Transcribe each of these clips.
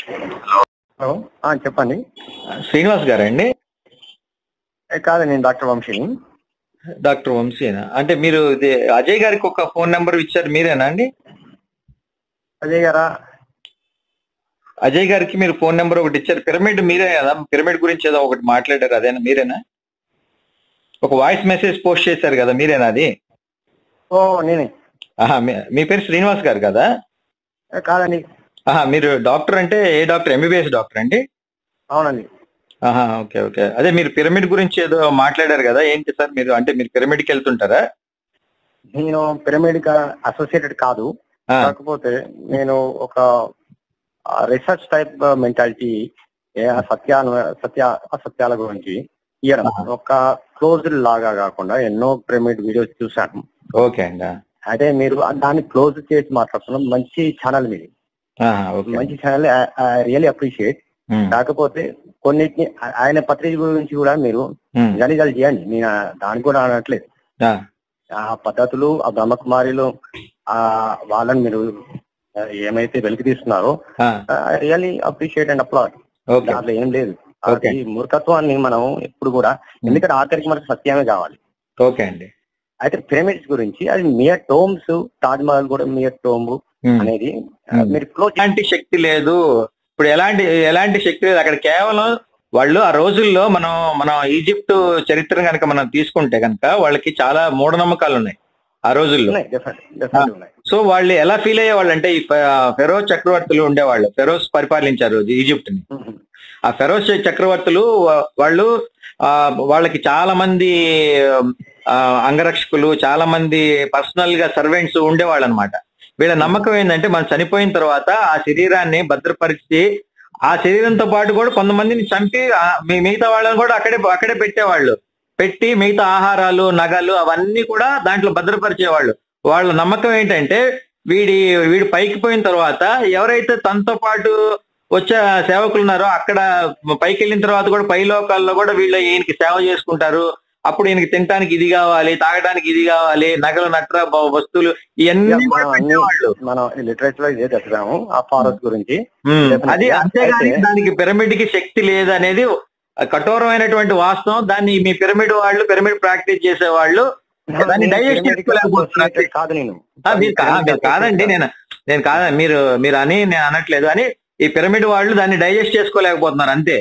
Hello ఆ, చెప్పండి శ్రీనివాస్ గారండి ఏ, కాదు నేను డాక్టర్ వంశీని డాక్టర్ వంశీనా అంటే మీరు ఇది అజయ్ గారికి ఒక ఫోన్ నెంబర్ ఇచ్చారు మీరేనా అండి అజయ్ గారా అజయ్ గారికి మీరు ఫోన్ నెంబర్ ఒకటి ఇచ్చారు పిరమిడ్ మీరే కదా పిరమిడ్ గురించి ఏదో ఒకటి మాట్లాడారు అదేనా మీరేనా ఒక వాయిస్ మెసేజ్ పోస్ట్ చేశారు కదా మీరేనా అది ఓ నేనే ఆహా, మీ- మీ పేరు శ్రీనివాస్ గారు కదా ఏ, కాదండి ఆహా మీరు డాక్టర్ అంటే ఏ డాక్టర్ ఎంబీబీఎస్ డాక్టర్ అండి అవునండి ఆహా ఓకే ఓకే అదే మీరు పిరమిడ్ గురించి ఏదో మాట్లాడారు కదా ఏంటి సార్ మీరు అంటే మీరు పిరమిడ్కి వెళ్తుంటారా నేను పిరమిడ్ అసోసియేటెడ్ కాదు ఆ, కాకపోతే నేను ఒక రీసెర్చ్ టైప్ మెంటాలిటీ సత్య సత్య అసత్యాల గురించి ఇవ్వడం ఒక క్లోజ్డ్ లాగా కాకుండా ఎన్నో పిరమిడ్ వీడియోస్ చూశాను ఓకే అండి అయితే మీరు దాన్ని క్లోజ్ చేసి మాట్లాడుతున్నాం మంచి ఛానల్ మీది ఆహా, ఓకే మంచి ఛానల్ రియల్లీ అప్రిషియేట్ ఉమ్, కాకపోతే కొన్నిటిని ఆ- ఆయన పత్రిక గురించి కూడా మీరు ఉమ్, నిజాలు చేయండి నేను ఆ- దానికి కూడా అనట్లేదు ఆ, ఆ పద్ధతులు ఆ బ్రహ్మకుమారిలు ఆ వాళ్ళని మీరు ఆ, ఏమైతే వెలికి తీస్తున్నారో ఆ, really appreciate and applaud okay దాంట్లో ఏం లేదు Okay. ఈ మూర్ఖత్వాన్ని మనం ఎప్పుడు కూడా ఎందుకంటే ఆఖరికి మనకు సత్యమే కావాలి ఓకే అండి అయితే పిరమిడ్స్ గురించి అది మియర్ టోమ్స్ తాజ్ మహల్ కూడా మియర్ టోమ్ ఉమ్. అనేది ఆ, Hmm. మీరు క్లోజ్ ఎలాంటి శక్తి లేదు ఇప్పుడు ఎలాంటి ఎలాంటి శక్తి లేదు అక్కడ కేవలం వాళ్ళు ఆ రోజుల్లో మనం మనం ఈజిప్ట్ చరిత్ర కనుక మనం తీసుకుంటే కనుక వాళ్ళకి చాలా మూఢనమ్మకాలు ఉన్నాయి ఆ రోజుల్లో ఉన్నాయి డెఫినెట్ డెఫినెట్ ఉన్నాయి సో వాళ్ళు ఎలా ఫీల్ అయ్యేవాళ్ళు అంటే ఈ ఫె- ఫెరో చక్రవర్తులు ఉండేవాళ్ళు ఫెరోస్ పరిపాలించారు ఈజిప్ట్ ని Mhm. ఆ ఫెరోస్ చక్రవర్తులు వా- వాళ్ళు ఆ వాళ్ళకి చాలా మంది ఆ, అంగరక్షకులు చాలా మంది పర్సనల్ గా సర్వెంట్స్ ఉండేవాళ్ళు అనమాట వీళ్ళ నమ్మకం ఏంటంటే మనం చనిపోయిన తర్వాత ఆ శరీరాన్ని భద్రపరిచి ఆ శరీరంతో పాటు కూడా కొంతమందిని చంపి ఆ మీ- మిగతా వాళ్ళని కూడా అక్కడే అక్కడే పెట్టేవాళ్ళు పెట్టి మిగతా ఆహారాలు నగలు అవన్నీ కూడా దాంట్లో భద్రపరిచేవాళ్ళు వాళ్ళ నమ్మకం ఏంటంటే వీడి వీడు పైకి పోయిన తర్వాత ఎవరైతే తనతో పాటు వచ్చే సేవకులు ఉన్నారో అక్కడ పైకి వెళ్ళిన తర్వాత కూడా పై లోకాల్లో కూడా వీళ్ళు ఈయనకి సేవ చేసుకుంటారు అప్పుడు ఈయనకి తినడానికి ఇది కావాలి తాగడానికి ఇది కావాలి నగలు నట్ర బ- వస్తువులు ఇవన్నీ Yeah, కూడా మనం అన్ని పెట్టేవాళ్ళు మనం లిటరేచర్ లో ఇదే చదివాము ఆ ఫారెస్ట్ గురించి ఉమ్, Definitely. అది అంతేగాని అయితే- దానికి పిరమిడ్ కి శక్తి లేదనేది కఠోరమైనటువంటి వాస్తవం దాన్ని మీ పిరమిడ్ వాళ్ళు పిరమిడ్ ప్రాక్టీస్ చేసే వాళ్ళు దాన్ని నేను డైజెస్ట్ pyramid కి చేసుకోలేకపోతున్నారు associated కాదు నేను ఆ, మీరు కా- మీరు కాదండి నేను నేను కాద మీరు మీరు అని నేను అనట్లేదు అని ఈ పిరమిడ్ వాళ్ళు దాన్ని డైజెస్ట్ చేసుకోలేకపోతున్నారు అంతే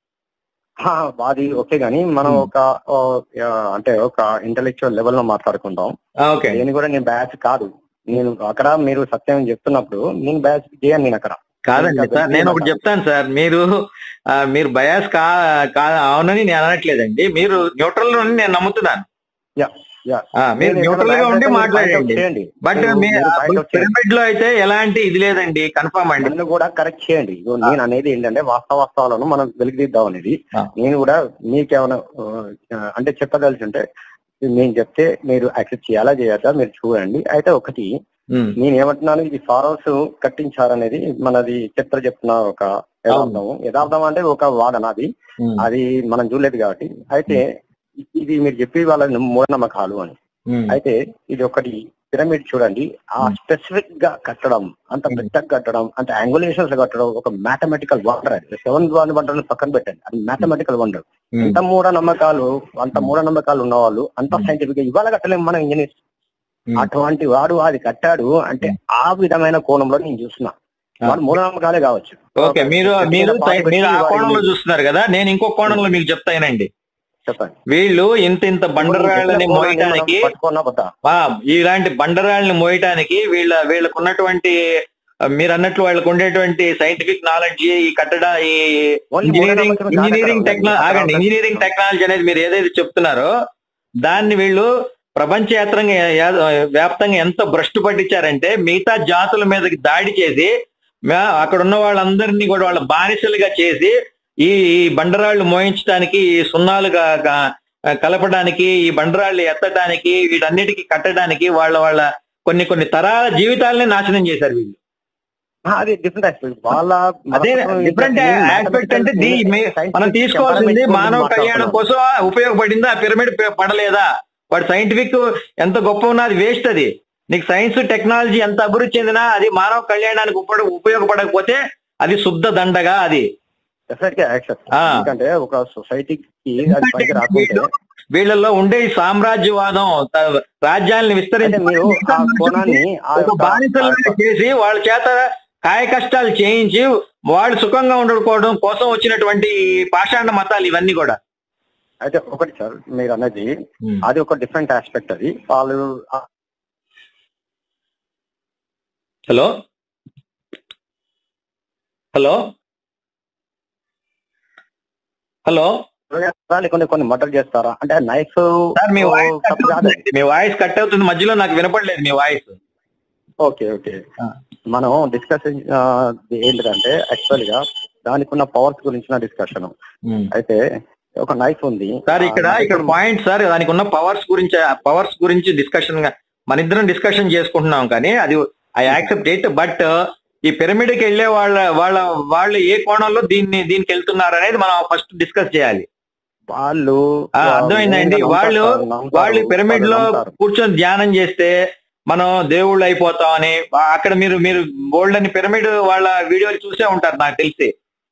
ఆ, అది ఓకే గానీ మనం Hmm. ఒక ఓ, ఆ, అంటే ఒక ఇంటలెక్చువల్ లెవెల్ లో మాట్లాడుకుంటాం ఆ, ఓకే నేను కూడా నేను బ్యాచ్ కాదు నేను అక్కడ మీరు సత్యం చెప్తున్నప్పుడు నేను బ్యాచ్ చేయను నేను అక్కడ కాదండి సార్ నేను ఒకటి చెప్తాను సార్ మీరు ఆ, మీరు బయాస్ కా కా అవునని నేను అనట్లేదండి మీరు న్యూట్రల్ అని నేను నమ్ముతున్నాను యా ఆ, మీరు నేను న్యూట్రల్ గా ఏదైనా ఉండి backup మాట్లాడండి చేయండి బట్ మీరు- మీరు backup చేయండి. పిరమిడ్ లో అయితే ఎలాంటి ఇది లేదండి కన్ఫర్మ్ అండి నన్ను కూడా కరెక్ట్ చేయండి ఇగో నేను అనేది ఏంటంటే వాస్తవ వాస్తవాలను మనం వెలికిదిద్దాం అనేది ఆ. నేను కూడా మీకేమైనా ఆ, అంటే చెప్పదలిసి ఉంటే నేను చెప్తే మీరు యాక్సెప్ట్ చేయాలా చేయొద్దా మీరు చూడండి అయితే ఒకటి ఉమ్, నేను ఏమంటున్నాను ఇది ఫారోస్ కట్టించారనేది మనది చరిత్ర చెప్తున్న ఒక యథార్థం యథార్థం అంటే ఒక వాదన అది ఉమ్, అది మనం చూడలేదు కాబట్టి అయితే ఇది మీరు చెప్పి వాళ్ళ మూఢనమ్మకాలు అని ఉమ్, అయితే ఇది ఒకటి పిరమిడ్ చూడండి ఆ Hmm. స్పెసిఫిక్ గా కట్టడం అంత Hmm. పెద్దగా కట్టడం అంత యాంగులేషన్స్ కట్టడం ఒక మ్యాథమెటికల్ వండర్ అది సెవెన్ వండర్ పక్కన పెట్టండి అది మ్యాథమెటికల్ వండర్ ఉమ్, అంత మూఢ నమ్మకాలు అంత Hmm. మూఢ నమ్మకాలు ఉన్న వాళ్ళు అంత Hmm. సైంటిఫిక్ గా ఇవాళ కట్టలేము మనం ఇంజనీర్స్ ఉమ్. అటువంటి వాడు అది కట్టాడు అంటే ఆ విధమైన కోణంలో నేను చూస్తున్నా Ah. వాడు మూఢ నమ్మకాలే కావచ్చు ఓకే మీరు మీరు పాత పెట్టి మీరు ఆ వాడిని- కోణంలో చూస్తున్నారు కదా నేను ఇంకో కోణంలో మీకు చెప్తానండి చెప్పండి వీళ్ళు ఇంత ఇంత బండరాళ్ళని ఇప్పుడు మనం మోయటానికి పట్టుకున్నా పోతా ఆ, ఇలాంటి బండరాళ్ళని మోయటానికి వీళ్ళ వీళ్ళకు ఉన్నటువంటి ఆ, మీరు అన్నట్లు వాళ్ళకు ఉండేటువంటి సైంటిఫిక్ నాలెడ్జ్ ఈ కట్టడ ఈ Only ఇంజనీరింగ్ మూఢనమ్మకం కాదు ఇంజనీరింగ్ అక్కడ. టెక్నాలజీ ఆగండి అక్కడ ఇంజనీరింగ్ టెక్నాలజీ అనేది మీరు ఏదైతే చెప్తున్నారో దాన్ని వీళ్ళు ప్రపంచయాత్రంగా యా- వ్యాప్తంగా ఎంత భ్రష్టు పట్టించారంటే మిగతా జాతుల మీదకి దాడి చేసి మా- అక్కడ ఉన్న వాళ్ళందరినీ కూడా వాళ్ళ బానిసలుగా చేసి ఈ ఈ బండరాళ్ళు మోయించడానికి ఈ సున్నాలుగా గా- కలపడానికి ఈ బండరాళ్ళు ఎత్తడానికి వీటన్నిటికీ కట్టడానికి వాళ్ళ వాళ్ళ కొన్ని కొన్ని తరాల జీవితాలని నాశనం చేశారు వీళ్ళు ఆ, అది డిఫరెంట్ ఆస్పెక్ట్ వాళ్ళ అదే డిఫరెంట్ ఆస్పెక్ట్ అంటే దీ మనం తీసుకోవాల్సింది మానవ కళ్యాణం కోసం ఉపయోగపడిందా ఆ పిరమిడ్ ప- పడలేదా వాడు సైంటిఫిక్ ఎంత గొప్ప ఉన్నా అది వేస్ట్ అది నీకు సైన్స్ టెక్నాలజీ ఎంత అభివృద్ధి చెందినా అది మానవ కళ్యాణానికి ఉప ఉపయోగపడకపోతే అది శుద్ధ దండగా అది డెఫినెట్ గా యాక్సెప్ట్ ఆ. ఎందుకంటే ఒక సొసైటీకి అది పైకి రాకుంటే వీళ్ళల్లో ఉండే ఈ సామ్రాజ్యవాదం త- రాజ్యాలను అంటే విస్తరించి మీరు ఆ కోణాన్ని ఆ ఒక యొక్క- బానిసలుగా చేసి వాళ్ళ చేత కాయ కష్టాలు చేయించి వాళ్ళు సుఖంగా ఉండకపోవడం కోసం వచ్చినటువంటి ఈ పాషాండ మతాలు ఇవన్నీ కూడా అయితే ఒకటి సార్ మీరు అన్నది అది ఒక డిఫరెంట్ ఆస్పెక్ట్ అది వాళ్ళు ఆ- హలో హలో హలో కొన్ని కొన్ని మర్డర్ చేస్తారా అంటే నైఫ్ సార్ మీ వాయిస్ కట్ తప్పు కాదు అవుతుంది. మీ వాయిస్ కట్ అవుతుంది మధ్యలో నాకు వినపడలేదు మీ వాయిస్ ఓకే ఓకే ఆ. మనం డిస్కస్ ఏంటంటే యాక్చువల్ గా దానికి ఉన్న పవర్స్ గురించిన డిస్కషన్ అయితే ఒక నైఫ్ ఉంది సార్ ఇక్కడ ఆ knife ఇక్కడ పాయింట్ సార్ దానికి ఉన్న పవర్స్ గురించి పవర్స్ గురించి డిస్కషన్ మన ఇద్దరం డిస్కషన్ చేసుకుంటున్నాం కానీ అది ఐ యాక్సెప్ట్ ఇట్ బట్ ఈ పిరమిడ్ కి వెళ్ళే వాళ్ళ వాళ్ళ వాళ్ళు ఏ కోణంలో దీన్ని దీనికి వెళ్తున్నారు అనేది మనం ఫస్ట్ డిస్కస్ చేయాలి వాళ్ళు ఆ, అర్థమైందండి నమ్ముతారు, వాళ్ళు నమ్ముతారు, వాళ్ళు పిరమిడ్ లో నమ్ముతారు. కూర్చొని ధ్యానం చేస్తే మనం దేవుళ్ళు అయిపోతామని ఆ, అక్కడ మీరు మీరు గోల్డ్ అని పిరమిడ్ వాళ్ళ వీడియోలు చూసే ఉంటారు నాకు తెలిసి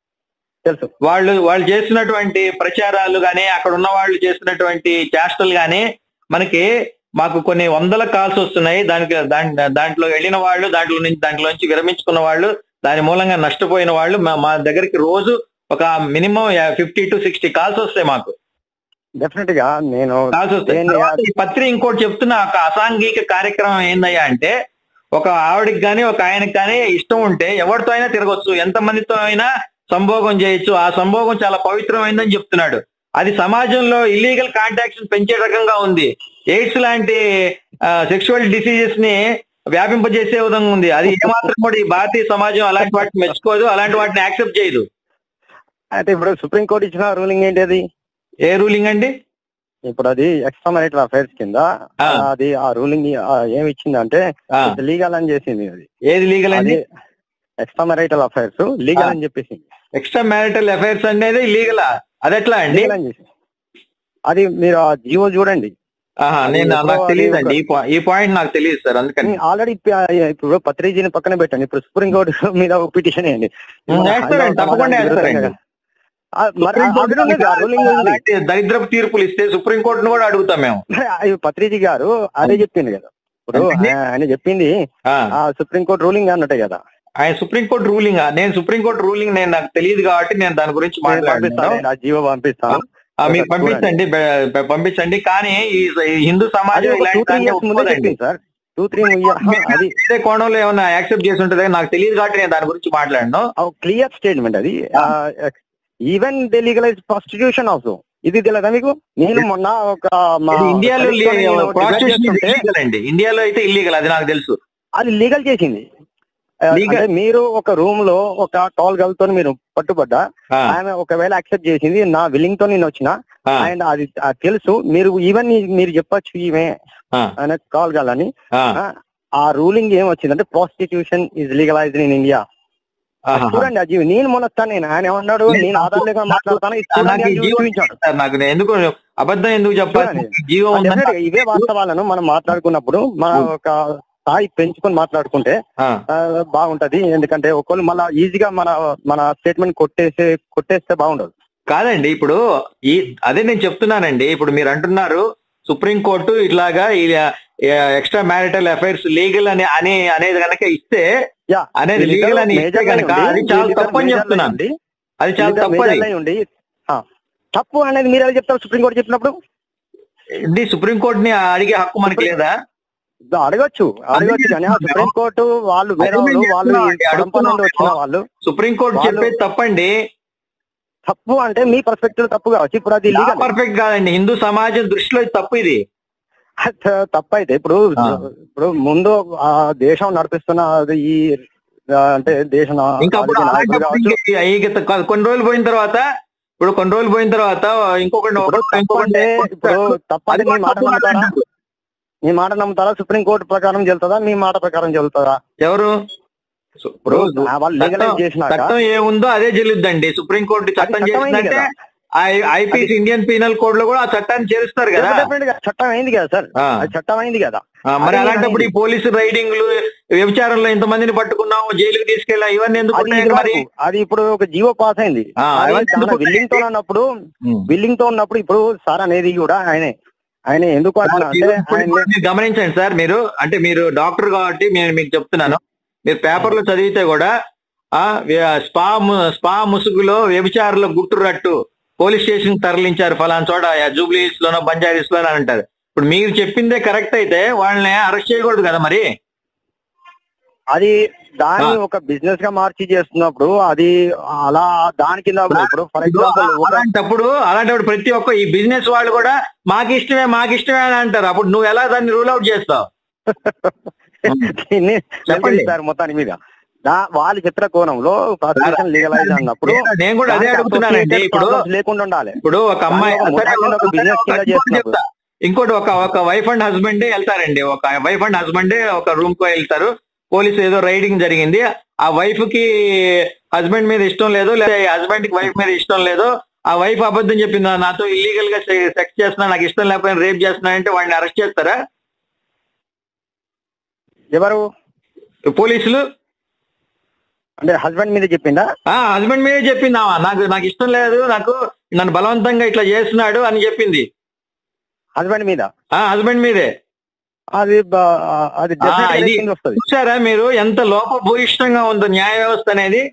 తెలుసు వాళ్ళు వాళ్ళు చేస్తున్నటువంటి ప్రచారాలు గానీ అక్కడ ఉన్న వాళ్ళు చేస్తున్నటువంటి చేష్టలు గానీ మనకి మాకు కొన్ని వందల కాల్స్ వస్తున్నాయి దానికి దాం- దాంట్లో వెళ్ళిన వాళ్ళు దాంట్లో నుంచి దాంట్లో నుంచి విరమించుకున్న వాళ్ళు దాని మూలంగా నష్టపోయిన వాళ్ళు మా- మా దగ్గరికి రోజు ఒక minimum fifty to sixty calls వస్తాయి మాకు డెఫినెట్ గా నేను కాల్స్ వస్తాయి దేన్ని- తర్వాత ఈ పత్రి ఇంకోటి చెప్తున్న ఒక అసాంఘిక కార్యక్రమం ఏందయ్యా అంటే ఒక ఆవిడకి కానీ ఒక ఆయనకి కానీ ఇష్టం ఉంటే ఎవరితో అయినా తిరగొచ్చు ఎంత మందితో అయినా సంభోగం చేయొచ్చు ఆ సంభోగం చాలా పవిత్రమైందని చెప్తున్నాడు అది సమాజంలో ఇల్లీగల్ కాంటాక్ట్స్ పెంచే రకంగా ఉంది ఎయిడ్స్ లాంటి సెక్షువల్ డిసీజెస్ ని వ్యాపింపజేసే విధంగా ఉంది అది ఏమాత్రం కూడా ఈ భారతీయ సమాజం అలాంటి వాటిని మెచ్చుకోదు అలాంటి వాటిని యాక్సెప్ట్ చేయదు అయితే ఇప్పుడు సుప్రీం కోర్ట్ ఇచ్చిన రూలింగ్ ఏంటి అది ఏ రూలింగ్ అండి ఇప్పుడు అది ఎక్స్ట్రా మ్యారిటల్ అఫైర్స్ కింద ఆ. అది ఆ రూలింగ్ ఏమి ఇచ్చిందంటే ఆ, లీగల్ అని చేసింది అది ఏది లీగల్ అండి అది ఎక్స్ట్రా మ్యారిటల్ అఫైర్స్ లీగల్ అని చెప్పేసింది ఎక్స్ట్రా మ్యారిటల్ అఫైర్స్ అనేది లీగలా అది ఎట్లా అండి లీగల్ అని చేసింది అది మీరు ఆ జియో చూడండి ఆహా అది నేను ఎక్కువ నాకు అది తెలియదు ఒక- అండి ఈ పా- ఈ పాయింట్ నాకు తెలియదు సార్ అందుకని ఆల్రెడీ ఇప్పుడు పత్రిజీని పక్కన పెట్టండి ఇప్పుడు సుప్రీం కోర్టు మీద ఒక పిటిషన్ వేయండి ఉం, వేస్తారండి, తప్పకుండా వేస్తారండి. ఆ, మరి ఆ- అందులో ఉన్నది, ఆ రూలింగ్ ఉంది. అలాంటి దరిద్రపు తీర్పులు ఇస్తే సుప్రీం కోర్టును కూడా అడుగుతాం మేము అయ్యో, పత్రిజీ గారు అదే చెప్పింది కదా ఇప్పుడు ఏంటండి? ఆయన ఆయన చెప్పింది ఆ, ఆ సుప్రీం కోర్టు రూలింగ్ అన్నట్టే కదా ఆయన సుప్రీం కోర్టు రూలింగ్ నేను సుప్రీం కోర్టు రూలింగ్ నేను నాకు తెలియదు కాబట్టి నేను దాని గురించి నేను మాట్లాడాను పంపిస్తాను ఆ జీవో పంపిస్తాను ఆ, మీకు పంపించండి బె- బె- పంపించండి కానీ ఈ ఈ హిందూ అది సమాజం ఒక టూ ఇలాంటి త్రీ దాన్ని ఇయర్స్ ముందే ఒప్పుకోదండి చెప్పింది సార్ టూ త్రీ అది వేరే కోణంలో ఏమైనా యాక్సెప్ట్ చేసి ఉంటుంది నాకు తెలియదు కాబట్టి నేను దాని గురించి మాట్లాడను క్లియర్ స్టేట్మెంట్ అది even they legalise prostitution also ఇది తెలియదా మీకు నేను మొన్న ఒక మా ఇది ఇండియాలో colleague తో నేను debate ప్రాస్టిట్యూషన్ చేస్తుంటే ఇల్లీగల్ అండి ఇండియాలో అయితే ఇల్లీగల్ అది నాకు తెలుసు అది లీగల్ చేసింది ఆ, Legal. అంటే మీరు ఒక రూమ్ లో ఒక టాల్ గర్ల్ తో మీరు పట్టుబడ్డా ఆ, ఆమె ఒకవేళ యాక్సెప్ట్ చేసింది నా విల్లింగ్ తో నేను వచ్చిన ఆ, అండ్ అది ఆ తెలుసు మీరు ఈవెన్ మీరు చెప్పొచ్చు ఈమె ఆ, ఆయన కాల్ గర్ల్ అని ఆ, ఆ, ఆ రూలింగ్ ఏం వచ్చిందంటే prostitution is legalised in India ఆహా. చూడండి అజీవ్ నేను మొన్న నేను ఆయన ఏమన్నాడు నేను ఆధార్ లేక మాట్లాడతాను ఇది ఆ, చూడండి నాకు అని ఈ జీవో చూపించాడు సార్ నాకు నేను ఎందుకు అబద్ధం ఎందుకు చెప్పాలి చూడండి. జీవో ఆ, ఉందని definitely ఇవే వాస్తవాలను మనం మాట్లాడుకున్నప్పుడు మన ఒక స్థాయి పెంచుకొని మాట్లాడుకుంటే ఆ, ఆ, బాగుంటది ఎందుకంటే ఒకళ్ళు మళ్ళీ ఈజీగా మన మన స్టేట్మెంట్ కొట్టేసే కొట్టేస్తే బాగుండదు కాదండి ఇప్పుడు ఈ అదే నేను చెప్తున్నానండి ఇప్పుడు మీరు అంటున్నారు సుప్రీం కోర్టు ఇట్లాగా ఎక్స్ట్రా మ్యారిటల్ అఫైర్స్ లీగల్ అని అని అనేది కనుక ఇస్తే యా అనేది లీగల్ అని ఇస్తే కనుక అది చాలా తప్పు అని చెప్తున్నాను అది చాలా తప్పది ఉండి ఆ, తప్పు అనేది మీరు ఎలా చెప్తారు సుప్రీం కోర్టు చెప్పినప్పుడు ఇది సుప్రీం కోర్టుని అడిగే హక్కు మనకి లేదా అడగొచ్చు అడగొచ్చు కానీ ఆ సుప్రీం కోర్టు వాళ్ళు వేరే వాళ్ళు వాళ్ళు ఈ పరంపర నుండి వచ్చిన వాళ్ళు సుప్రీం కోర్టు వాళ్ళు- చెప్పేది తప్పండి తప్పు అంటే మీ పర్స్పెక్టివ్ తప్పు కావచ్చు ఇప్పుడు అది లీగల్ పర్ఫెక్ట్ కాదండి హిందూ సమాజం దృష్టిలో ఇది తప్పు ఇది తప్పు అయితే ఇప్పుడు ఆ. ఇప్పుడు ముందు ఆ దేశం నడిపిస్తున్న అది ఈ ఆ, అంటే దేశం ఇంకా అప్పుడు రాజకీయ నాయకులు అలాంటప్పుడు కావచ్చు ఇంక ఈ గత- కొ- కొన్ని రోజులు పోయిన తర్వాత ఇప్పుడు కొన్ని రోజులు పోయిన తర్వాత ఇంకొకటి ఇప్పుడు తప్పు అంటే ఇప్పుడు తప్పు అంటే మీ మాట నమ్ముతారా మీ మాట నమ్ముతారా సుప్రీం కోర్టు ప్రకారం చెల్తుందా మీ మాట ప్రకారం చెల్తుందా ఎవరు ఇప్పుడు ఆ, వాళ్ళు లీగలైజ్ చేసినాక చట్టం ఏముందో అదే చెల్లుద్దండి సుప్రీం కోర్టు చట్టం చట్టమైంది చేసిందంటే కదా. ఐపీసీ ఇండియన్ పీనల్ కోడ్ లో కూడా ఆ చట్టాన్ని చేరుస్తారు కదా డెఫినెట్ గా చట్టం అయింది కదా సార్ ఆ. అది చట్టం అయింది కదా ఆ, మరి అదే అలాంటప్పుడు ఈ అయింది. పోలీసు రైడింగ్లు వ్యభిచారంలో ఇంతమందిని పట్టుకున్నాము జైలుకి తీసుకెళ్ళా ఇవన్నీ ఎందుకు అది ఉంటాయి ఇది మరి వరకు. అది ఇప్పుడు ఒక జీవో పాస్ అయింది ఆ, అవన్నీ ఎందుకు బిల్డింగ్ తో ఉన్నప్పుడు ఉమ్. బిల్డింగ్ తో ఉన్నప్పుడు ఇప్పుడు సార్ అనేది కూడా ఆయనే ఆయన ఎందుకు అంటున్నా అంటే మీరు ఇప్పుడు ఆయన మీరు గమనించండి సార్ మీరు అంటే మీరు డాక్టర్ కాబట్టి నేను మీకు చెప్తున్నాను మీరు పేపర్లో చదివితే కూడా ఆ వ్య- స్పా ము- స్పా ముసుగులో వ్యభిచారుల గుట్టురట్టు పోలీస్ స్టేషన్ తరలించారు ఫలానా చోట జూబ్లీ హిల్స్ లోనో బంజారీస్ లోనో అని అంటారు ఇప్పుడు మీరు చెప్పిందే కరెక్ట్ అయితే వాళ్ళని అరెస్ట్ చేయకూడదు కదా మరి అది దాన్ని ఆ. ఒక బిజినెస్ గా మార్చి చేస్తున్నప్పుడు అది అలా దాని కింద ఇప్పుడు ఫర్ ఎగ్జాంపుల్ ఒక అలాంటప్పుడు అలాంటప్పుడు ప్రతి ఒక్క ఈ బిజినెస్ వాళ్ళు కూడా మాకు ఇష్టమే మాకు ఇష్టమే అని అంటారు అప్పుడు నువ్వు ఎలా దాన్ని రూల్ అవుట్ చేస్తావు దీన్ని చెప్పండి. చెప్పారు మొత్తానికి మీద దా- వాళ్ళు చెప్పిన కోణంలో ప్రాసిక్యూషన్ లీగలైజ్ అన్నప్పుడు నేను- నేను కూడా అదే దానికి అడుగుతున్నానండి associated ఇప్పుడు problems లేకుండా ఉండాలి ఇప్పుడు ఒక అమ్మాయి దాన్ని ఒక సరే, ముఠా కింద ఒక business కింద ఇంకోటి చేస్తున్నారు. చెప్తా. ఇంకోటి ఒక ఒక వైఫ్ అండ్ హస్బెండ్ వెళ్తారండి ఒక వైఫ్ అండ్ హస్బెండ్ ఒక రూమ్ కు వెళ్తారు పోలీసు ఏదో రైడింగ్ జరిగింది ఆ వైఫ్ కి హస్బెండ్ మీద ఇష్టం లేదు లేదా హస్బెండ్ కి వైఫ్ మీద ఇష్టం లేదు ఆ వైఫ్ అబద్ధం చెప్పింది నాతో ఇల్లీగల్ గా సెక్స్ చేస్తున్నా నాకు ఇష్టం లేకపోయినా రేప్ చేస్తున్నా అంటే వాడిని అరెస్ట్ చేస్తారా ఎవరు పోలీసులు అంటే హస్బెండ్ మీద చెప్పిందా ఆ హస్బెండ్ మీదే చెప్పింది ఆమె. నాకు నాకు ఇష్టం లేదు నాకు నన్ను బలవంతంగా ఇట్లా చేస్తున్నాడు అని చెప్పింది హస్బెండ్ మీద ఆ హస్బెండ్ మీదే అది బ- అది ఆ, ఇది- డెఫినెట్ వస్తుంది చూసారా మీరు ఎంత లోపభూయిష్టంగా ఉందో న్యాయ వ్యవస్థ అనేది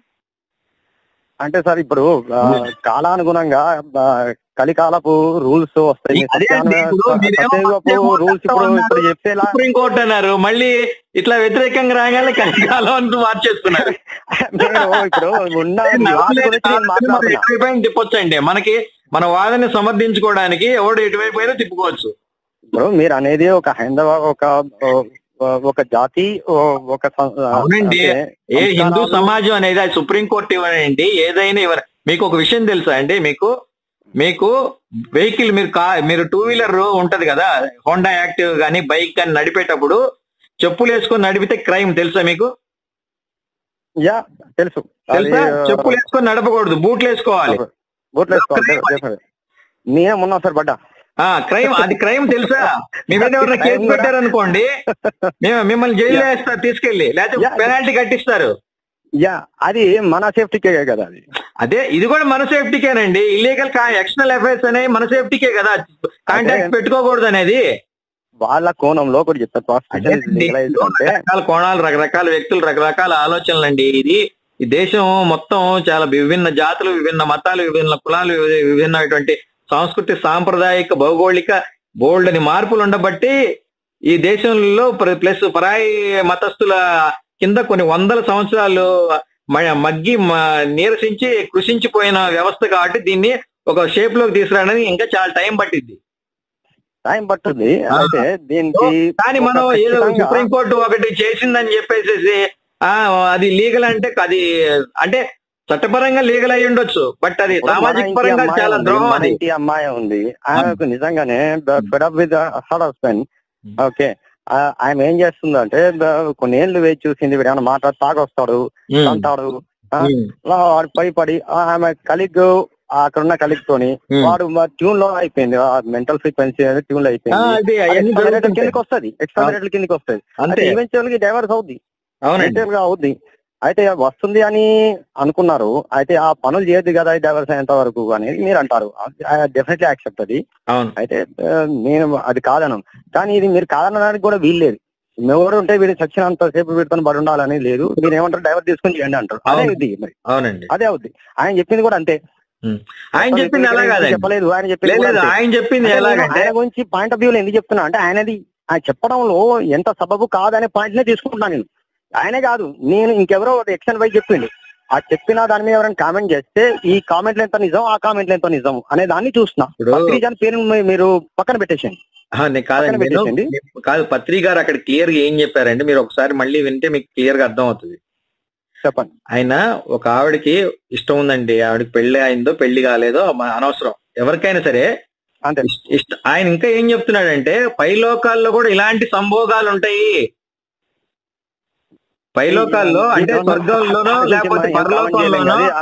అంటే సార్ ఇప్పుడు ఆ, కాలానుగుణంగా ఆ, కలికాలపు రూల్స్ వస్తాయి అదే అండి, ఇప్పుడు మీరేమో సత్యయుగపు రూల్స్ ఇప్పుడు ఇప్పుడు చెప్తేలా సుప్రీం కోర్టు అన్నారు మళ్ళీ ఇట్లా వ్యతిరేకంగా రాగానే కలికాలం అంటూ మార్చేస్తున్నారు నేను ఇప్పుడు ఉన్న లాస్ గురించి నేను మాట్లాడుతున్నా ఎటువైపు తిప్పొచ్చండి మనకి మన వాదన సమర్థించుకోవడానికి ఎవడు ఎటువైపు అయినా తిప్పుకోవచ్చు ఇప్పుడు మీరు అనేది ఒక హైందవ ఒక ఒక జాతి ఒక సం- అవునండి. అంటే ఏ హిందూ సంస్కారాలు- సమాజం అనేది అది సుప్రీం కోర్టు ఇవ్వనండి ఏదైనా ఇవ్వరు మీకు ఒక విషయం తెలుసా అండి మీకు మీకు వెహికల్ మీరు కా మీరు టూ వీలర్ ఉంటది కదా హోండా యాక్టివ్ గానీ బైక్ కానీ నడిపేటప్పుడు చెప్పులు వేసుకొని నడిపితే క్రైమ్ తెలుసా మీకు యా తెలుసు తెలుసా అది, చెప్పులు వేసుకొని నడపకూడదు బూట్లు వేసుకోవాలి బూట్లు వేసుకోవాలి definitely. నేనే మొన్న సార్ పడ్డా ఆ క్రైమ్ అది క్రైమ్ తెలుసా మీ మీద ఎవరైనా కేసు Crime కూడా- పెట్టారనుకోండి మేము మిమ్మల్ని జైల్లో వేస్తారు తీసుకెళ్లి లేకపోతే Yeah. పెనాల్టీ కట్టిస్తారు యా అది మన సేఫ్టీకే కదా అది అదే ఇది కూడా మన సేఫ్టీకేనండి ఇల్లీగల్ ఎక్స్టర్నల్ అఫైర్స్ అనేవి మన సేఫ్టీకే కదా కాంటాక్ట్ అదే. పెట్టుకోకూడదు అనేది వాళ్ళ కోణంలో ఒకటి చెప్తారు ప్రాసిక్యూషన్ అదేనండి. లీగలైజ్ అంటే రకరకాల కోణాలు రకరకాల వ్యక్తులు రకరకాల ఆలోచనలు అండి ఇది ఈ దేశం మొత్తం చాలా విభిన్న జాతులు విభిన్న మతాలు విభిన్న కులాలు వివి- విభిన్నమైనటువంటి సంస్కృతి సాంప్రదాయిక భౌగోళిక బోల్డ్ అని మార్పులు ఉండబట్టి ఈ దేశంలో ప్ర- ప్లస్ పరాయి మతస్థుల కింద కొన్ని వందల సంవత్సరాలు మ- మగ్గి మ- నీరసించి కృషించిపోయిన వ్యవస్థ కాబట్టి దీన్ని ఒక షేప్ లోకి తీసుకురావడానికి ఇంకా చాలా టైం పట్టింది టైం పట్టుద్ది ఆ. అయితే దీనికి కానీ మనం ఒక ఏదో ఖచ్చితంగా- సుప్రీంకోర్టు ఒకటి చేసిందని చెప్పేసి ఆ అది లీగల్ అంటే అది అంటే చట్టపరంగా లీగల్ అయి ఉండొచ్చు బట్ అది ఇప్పుడు మన సామాజిక ఇంటి పరంగా అమ్మాయి చాలా ఉంది, ద్రోహం మన అది ఇంటి అమ్మాయి ఉంది ఆమెకు నిజంగానే fed up with her husband Hmm. Okay ఆమె ఏం చేస్తుందంటే బ- కొన్ని ఏళ్ళు వేచి చూసింది వీడు ఏమైనా మాట తాగొస్తాడు ఉమ్, అంటాడు ఆ, ఉమ్, అలా వాడు పడి పడి ఆ, ఆమె కలిగ్ అక్కడ ఉన్న కలిగ్ తోని ఉమ్. వాడు ట్యూన్ లో అయిపోయింది మెంటల్ ఫ్రీక్వెన్సీ అనేది ట్యూన్ లో ఆ, అయిపోయింది అది అవన్నీ ఎక్స్ట్రా జరుగుతుంటాయి. కిందకి వస్తుంది ఎక్స్ట్రా రేట్ల కిందకి వస్తుంది అంతే అంటే ఈవెన్చువల్ గా డైవర్స్ అవుద్ది అవునండి డీటెయిల్ గా అవుద్ది అయితే వస్తుంది అని అనుకున్నారు అయితే ఆ పనులు చేయొద్దు కదా డైవర్స్ అయ్యేంత వరకు అని మీరు అంటారు డెఫినెట్లీ యాక్సెప్ట్ అది అవును అయితే ఆ, నేను అది కాదను కానీ ఇది మీరు కాదనడానికి కూడా వీల్లేదు ఎవరు ఉంటే వీడు చచ్చినంత సేపు వీడితో పడి ఉండాలని లేదు మీరు ఏమంటారు డైవర్ తీసుకొని చేయండి అంటారు అదే అవును. అవుద్ది మరి అవునండి అదే అవుద్ది ఆయన చెప్పింది కూడా అంతే ఆయన చెప్పింది అలా కాదండి చెప్పలేదు ఆయన చెప్పింది లేదు కూడా లేదు, అంతే. ఆయన చెప్పింది అంటే నేను ఎలాగంటే ఆయన గురించి పాయింట్ ఆఫ్ వ్యూలో ఎందుకు చెప్తున్నా అంటే ఆయనది ఆయన చెప్పడంలో ఎంత సబబు కాదనే పాయింట్ నే తీసుకుంటున్నాను నేను ఆయనే కాదు నేను ఇంకెవరో ఒక ఎక్షన్ వై చెప్పిండు ఆ చెప్పిన దాని మీద ఎవరైనా కామెంట్ చేస్తే ఈ కామెంట్లు ఎంత నిజం ఆ కామెంట్లు ఎంత నిజం అనే దాన్ని చూస్తున్నా ఇప్పుడు పత్రిక పేరు మీ- మీరు పక్కన పెట్టేసేయండి ఆ, నేను కాదండి పక్కన నేను- పెట్టేసేయండి. నేను- కాదు పత్రి గారు అక్కడ క్లియర్ గా ఏం చెప్పారంటే మీరు ఒకసారి మళ్ళీ వింటే మీకు క్లియర్ గా అర్థం అవుతుంది చెప్పండి ఆయన ఒక ఆవిడకి ఇష్టం ఉందండి ఆవిడకి పెళ్లి అయిందో పెళ్లి కాలేదో మ- అనవసరం ఎవరికైనా సరే అంతే ఇష్ట- ఇష్ట ఆయన ఇంకా ఏం చెప్తున్నాడంటే పైలోకాల్లో కూడా ఇలాంటి సంభోగాలు ఉంటాయి పైలోకాల్లో అంటే స్వర్గంలోనో లేకపోతే పరలోకంలోనో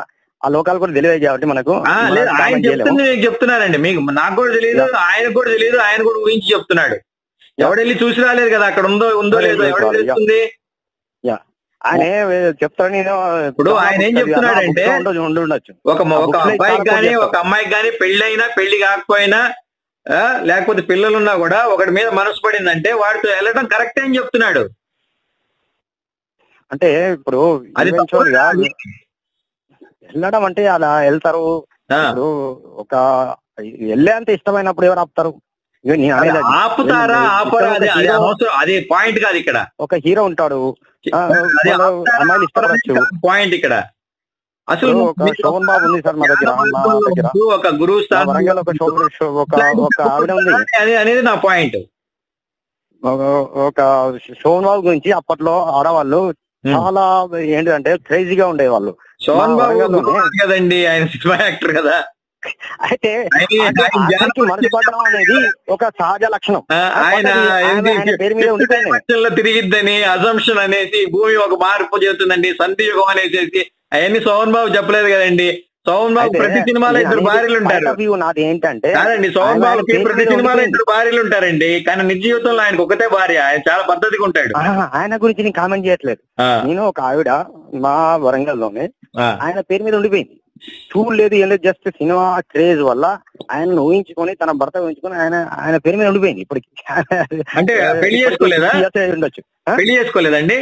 ఆ లోకాలు కూడా తెలియదు కాబట్టి మనకు ఆ, మనం లేదు ఆయన comment చేయలేము. చెప్తుంది నేను చెప్తున్నానండి మీకు నాకు కూడా తెలియదు ఆయన కూడా తెలియదు ఆయన కూడా ఊహించి చెప్తున్నాడు ఎవడెళ్ళి చూసి రాలేదు కదా అక్కడ ఉందో ఉందో మరి లేదో లేదు, ఎవరు లేదు. తెలుస్తుంది ఆయన ఏ- చెప్తాడు నేను ఇప్పుడు ఆయన ఏం చెప్తున్నాడంటే, బుక్స్లో ఉండొచ్చు ఉండి ఉండొచ్చు ఒక మ- ఆ ఒక బుక్స్లో అబ్బాయికి చాలా గానీ చెప్తారు. ఒక అమ్మాయికి గానీ పెళ్ళైనా పెళ్లి కాకపోయినా ఆ, లేకపోతే పిల్లలున్నా కూడా ఒకటి మీద మనసు పడిందంటే వాడితో వెళ్ళడం కరెక్ట్ అని చెప్తున్నాడు అంటే ఇప్పుడు అది eventual గా తప్పు. వెళ్ళడం అంటే అలా వెళ్తారు ఆ, ఇప్పుడు ఒక వెళ్ళేంత ఇష్టమైనప్పుడు ఎవరు ఆపుతారు ఇక నేను అనేది అది. ఆపుతారా వెళ్ళి- ఆపరా అది అది హీరో- అనవసరం అది పాయింట్ కాదు ఇక్కడ ఒక హీరో ఉంటాడు ఆ, అది వాళ్ళు అమ్మాయిలు ఇష్టపడచ్చు పాయింట్ ఇక్కడ అసలు ఇప్పుడు ఒక మీరు- శోభన్ బాబు ఉంది సార్ మా దగ్గర మా దగ్గర ఒక గురువు మా స్థానం వరంగల్ ఒక శోభన్ శో- ఒక ఒక ఆవిడ ఉంది అది- అనేది నా పాయింట్ ఒక- ఒక శోభన్ బాబు గురించి అప్పట్లో ఆడవాళ్ళు చాలా ఏంటిదంటే క్రేజీగా ఉండేవాళ్ళు శోభన్ మా బాబు వరంగల్లోనే- గురువు కదండి ఆయన సినిమా యాక్టర్ కదా అయితే ఆయన- అంటే ఆయన ఆఖరికి జానపద మనసుపడడం అనేది ఒక సహజ లక్షణం ఆ, ఆయన ఆయన ఆయన పేరు మీద ఉండిపోయింది ప్రపంచంలో తిరిగిద్దని అజంప్షన్ అనేసి భూమి ఒక మార్పు చేస్తుందండి సంధియుగం అనేసి అవన్నీ సోహన్ బాబు చెప్పలేదు కదండి సోహన్ బాబు అయితే ప్రతి సినిమాలో ఇద్దరు నేను భార్యలు అనేది ఉంటారు point of view నాది ఏంటంటే కాదండి సోహన్ ఆయన బాబుకి పేరు ప్రతి మీద సినిమాలో ఉండిపోయింది. ఇద్దరు భార్యలు ఉంటారండి కానీ నిజ జీవితంలో ఆయనకు ఒకటే భార్య ఆయన చాలా పద్ధతిగా ఉంటాడు ఆహా, ఆయన గురించి నేను కామెంట్ చేయట్లేదు ఆ, నేను ఒక ఆవిడ మా వరంగల్లోనే ఆ. ఆయన పేరు మీద ఉండిపోయింది చూడలేదు ఏం లేదు జస్ట్ సినిమా క్రేజ్ వల్ల ఆయన ఊహించుకొని తన భర్త ఊహించుకొని ఆయన ఆయన పేరు మీద ఉండిపోయింది ఇప్పటికి అంటే పెళ్లి చేసుకోలేదా ఇప్పటికి years అయి ఉండొచ్చు పెళ్లి చేసుకోలేదండి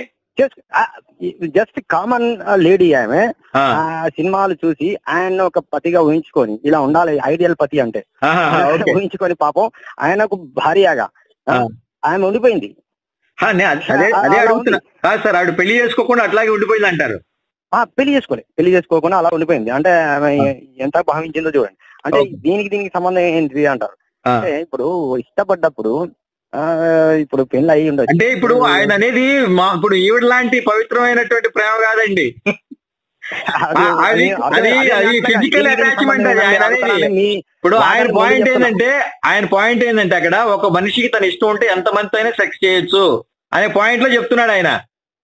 జస్ట్ కామన్ లేడీ ఆమె ఆ, ఆ సినిమాలు చూసి ఆయన ఒక పతిగా ఊహించుకొని ఇలా ఉండాలి ఐడియల్ పతి అంటే ఆహా, ఓకే ఊహించుకొని పాపం ఆయనకు భార్యగా ఆ, ఆ. ఆమె ఉండిపోయింది ఆ, నే- అదే అదే అలా అడుగుతున్నా కాదు సార్ ఆవిడ పెళ్లి చేసుకోకుండా అట్లాగే ఉండిపోయింది అంటారు ఆ పెళ్లి చేసుకోలే పెళ్లి చేసుకోకుండా అలా ఉండిపోయింది అంటే ఆమె ఎంత భావించిందో చూడండి అంటే ఓకే. దీనికి దీనికి సంబంధం ఏంటిది అంటారు ఆ. అంటే ఇప్పుడు ఇష్టపడ్డప్పుడు ఆ ఇప్పుడు పెళ్లి అయి ఉండొచ్చు అంటే ఇప్పుడు ఆయన అనేది మా ఇప్పుడు ఈవిడ లాంటి పవిత్రమైనటువంటి ప్రేమ కాదండి అది- ఆ, అది- అదే- అది- అదే అది అట్లా physical దీనికి దీనికి attachment సంబంధం అది, ఆయన లేదు. అనేది. మీ ఇప్పుడు ఆయన వాదన పాయింట్ ముందు చెప్తున్నా. ఏంటంటే ఆయన పాయింట్ ఏంటంటే అక్కడ ఒక మనిషికి తన ఇష్టం ఉంటే ఎంత మందితో అయినా సెక్స్ చేయొచ్చు అనే పాయింట్ లో చెప్తున్నాడు ఆయన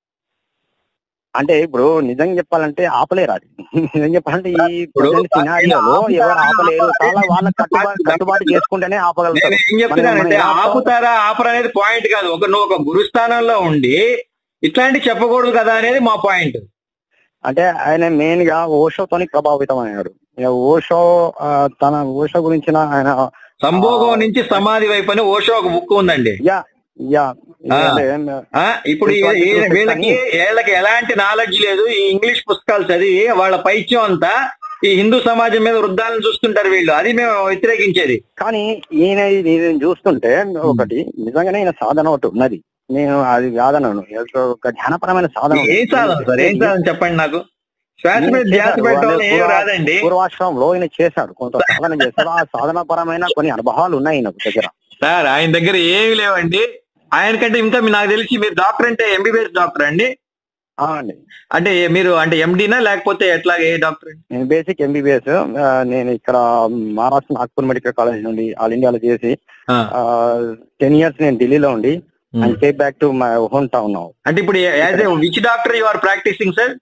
అంటే ఇప్పుడు నిజంగా చెప్పాలంటే ఆపలేరు అది నిజం చెప్పాలంటే ఈ ఇప్పుడు సినారియోలో ఆయన ఎవరు ఆపలేరు ఆపుతారా? చాలా వాళ్ళ కట్టుబాటు కట్టుబాటు చేసుకుంటేనే నేను ఆపగలుగుతారు ఏం చెప్తున్నానంటే మనం- మనం ఆపుతారా ఆపరా అనేది పాయింట్ కాదు ఒక నువ్వు ఒక గురుస్థానంలో ఉండి ఇట్లాంటి చెప్పకూడదు కదా అనేది మా పాయింట్ అంటే ఆయన మెయిన్ గా ఓషోతోని ప్రభావితం అయ్యాడు ఇక ఓషో ఆ, తన ఓషో గురించిన ఆయన సంభోగం నుంచి సమాధి వైపు అని ఓషో ఒక బుక్ ఉందండి యా యా ఆ. అంటే, ఆ ఇప్పుడు ఈ- ఈ- వీళ్ళకి వీళ్ళకి ఎలాంటి నాలెడ్జ్ లేదు ఈ ఇంగ్లీష్ పుస్తకాలు చదివి వాళ్ళ పైత్యం అంతా ఈ హిందూ సమాజం మీద వృద్ధాలను చూస్తుంటారు వీళ్ళు అది మేము వ్యతిరేకించేది కానీ ఈయన నేను చూస్తుంటే ఒకటి నిజంగానే ఈయన సాధన ఒకటి ఉన్నది నేను అది కాదనను ఏదో ఒక ధ్యానపరమైన సాధన ఉంది. ఏం సాధన సార్ ఏం సాధన చెప్పండి నాకు శ్వాస మీద ధ్యాస పెట్టడం వల్ల ఏం రాదండి పూర్వాశ్రమంలో ఈయన చేశాడు కొంత సాధన చేశాడు ఆ సాధన పరమైన కొన్ని అనుభవాలు ఉన్నాయి ఈయన దగ్గర సార్ ఆయన దగ్గర ఏమి లేవండి ఆయన కంటే ఇంకా మీ- నాకు తెలిసి మీరు డాక్టర్ అంటే ఎంబీబీఎస్ డాక్టర్ అండి ఆ అండి అంటే మీరు అంటే ఎండినా లేకపోతే ఎట్లా ఏ డాక్టర్ అండి నేను బేసిక్ ఎంబీబీఎస్ నేను ఇక్కడ మహారాష్ట్ర నాగ్పూర్ మెడికల్ కాలేజ్ నుండి ఆల్ ఇండియాలో చేసి ఆ. టెన్ ఇయర్స్ నేను ఢిల్లీలో ఉండి Hmm. And came back to my home town now అంటే ఇప్పుడు as a which doctor you are practising sir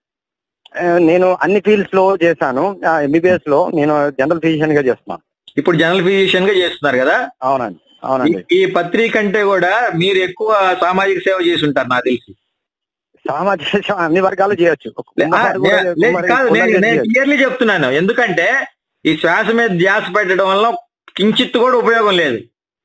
నేను అన్ని ఫీల్డ్స్ లో చేశాను ఎంబీబీఎస్ లో నేను జనరల్ ఫిజిషియన్ గా చేస్తున్నాను ఇప్పుడు జనరల్ ఫిజిషియన్ గా చేస్తున్నారు కదా అవునండి అవునండి ఈ- ఈ పత్రిక కంటే కూడా మీరు ఎక్కువ సామాజిక సేవ చేసి ఉంటారు నాకు తెలిసి సామాజిక సేవ అన్ని వర్గాలు చేయొచ్చు లే- ఆ, కుమ్మరి కూడా- లే- లే- కుమ్మరి- కాదు నేను కుమ్మరి నేను చేయొచ్చు. క్లియర్లీ చెప్తున్నాను ఎందుకంటే ఈ శ్వాస మీద ధ్యాస పెట్టడం వల్ల కించిత్ కూడా ఉపయోగం లేదు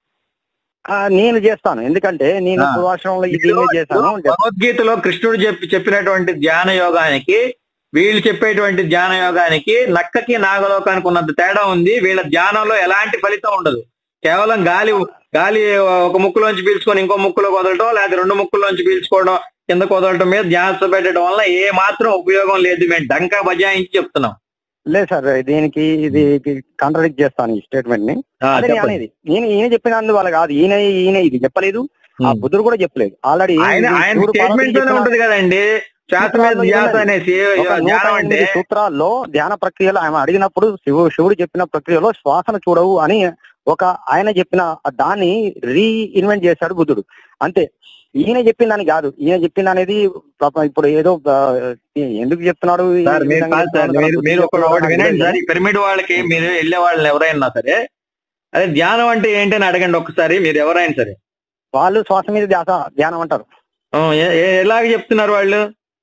ఆ, నేను చేస్తాను ఎందుకంటే నేను ఆ. పూర్వాశ్రమంలో ఈ దీన్ని చేశాను భగవద్గీతలో కృష్ణుడు చెప్పి చెప్పినటువంటి ధ్యాన యోగానికి వీళ్ళు చెప్పేటువంటి ధ్యాన యోగానికి నక్కకి నాగలోకానికి ఉన్నంత తేడా ఉంది వీళ్ళ ధ్యానంలో ఎలాంటి ఫలితం ఉండదు కేవలం గాలి గాలి ఒక ముక్కులోంచి పీల్చుకొని ఇంకో ముక్కులో వదలటం లేదా రెండు ముక్కుల్లోంచి పీల్చుకోవడం కింద వదలటం మీద ధ్యాస పెట్టడం వల్ల ఏ మాత్రం ఉపయోగం లేదు మేము డంకా బజాయించి చెప్తున్నాం లేదు సార్ దీనికి ఇది కాంట్రడిక్ట్ చేస్తాను ఈ స్టేట్మెంట్ ని ఆ, అదే నేను చెప్పండి. అనేది ఈయన ఈయన చెప్పినందు వల్ల కాదు ఈయన ఈయన ఇది చెప్పలేదు ఆ ఉమ్. బుద్ధుడు కూడా చెప్పలేదు ఆల్రెడీ ఆయన ఆయన స్టేట్మెంట్ లోనే ఉంటది కదండి శ్వాస మీద ధ్యాస అనేసి ధ్యానం అంటే సూత్రాల్లో ధ్యాన ప్రక్రియలో ఆయన అడిగినప్పుడు శివు శివుడు చెప్పిన ప్రక్రియలో శ్వాసను చూడవు అని ఒక ఆయన చెప్పిన దాన్ని రీఇన్వెంట్ చేశాడు బుద్ధుడు అంతే ఈయన చెప్పిన దాని కాదు ఈయన చెప్పిన అనేది పాపం ఇప్పుడు ఏదో ఆ, ఎందుకు చెప్తున్నాడు ఈ సార్ మీరు విధంగా కాదు సార్ చెప్తున్నాడు మీరు బుద్ధుడు మీరు ఒక చెప్తున్నాడు ఒకటి నాకు వినండి తెలియదు. సార్ ఈ పిరమిడ్ వాళ్ళకి మీరు వెళ్ళే వాళ్ళని ఎవరైనా సరే అదే ధ్యానం అంటే ఏంటని అడగండి ఒక్కసారి మీరు ఎవరైనా సరే వాళ్ళు శ్వాస మీద ధ్యాస ధ్యానం అంటారు ఆ, ఏ- ఏ- ఎలాగ చెప్తున్నారు వాళ్ళు